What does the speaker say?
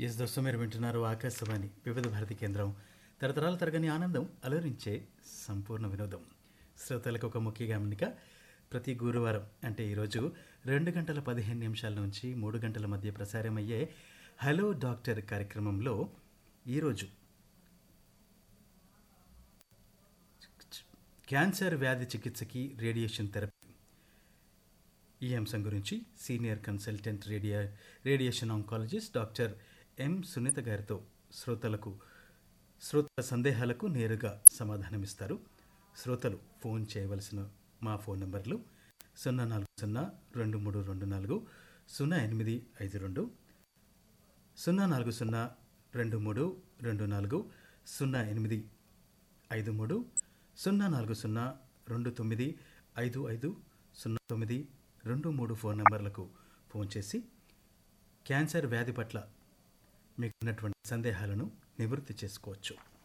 yes దోస్తు మీరు వింటున్నారు ఆకాశవాణి వివిధ భారతి కేంద్రం తరతరాల తరగని ఆనందం అలరించే సంపూర్ణ వినోదం శ్రోతలకు ఒక ముఖ్య గమనిక ప్రతి గురువారం అంటే ఈరోజు రెండు గంటల పదిహేను నిమిషాల నుంచి మూడు గంటల మధ్య ప్రసారమయ్యే హలో డాక్టర్ కార్యక్రమంలో ఈరోజు క్యాన్సర్ వ్యాధి చికిత్సకి రేడియేషన్ థెరపీ ఈ అంశం గురించి సీనియర్ కన్సల్టెంట్ రేడియా radiation oncologist doctor M Sunitha గారితో శ్రోతలకు శ్రోతల సందేహాలకు నేరుగా సమాధానమిస్తారు శ్రోతలు ఫోన్ చేయవలసిన మా ఫోన్ నంబర్లు సున్నా నాలుగు సున్నా రెండు మూడు రెండు నాలుగు సున్నా ఎనిమిది ఐదు రెండు సున్నా నాలుగు సున్నా రెండు మూడు రెండు నాలుగు సున్నా ఎనిమిది ఐదు మూడు సున్నా నాలుగు సున్నా రెండు తొమ్మిది ఐదు ఐదు సున్నా తొమ్మిది రెండు మూడు ఫోన్ నంబర్లకు ఫోన్ చేసి క్యాన్సర్ వ్యాధి పట్ల మీకున్నటువంటి సందేహాలను నివృత్తి చేసుకోవచ్చు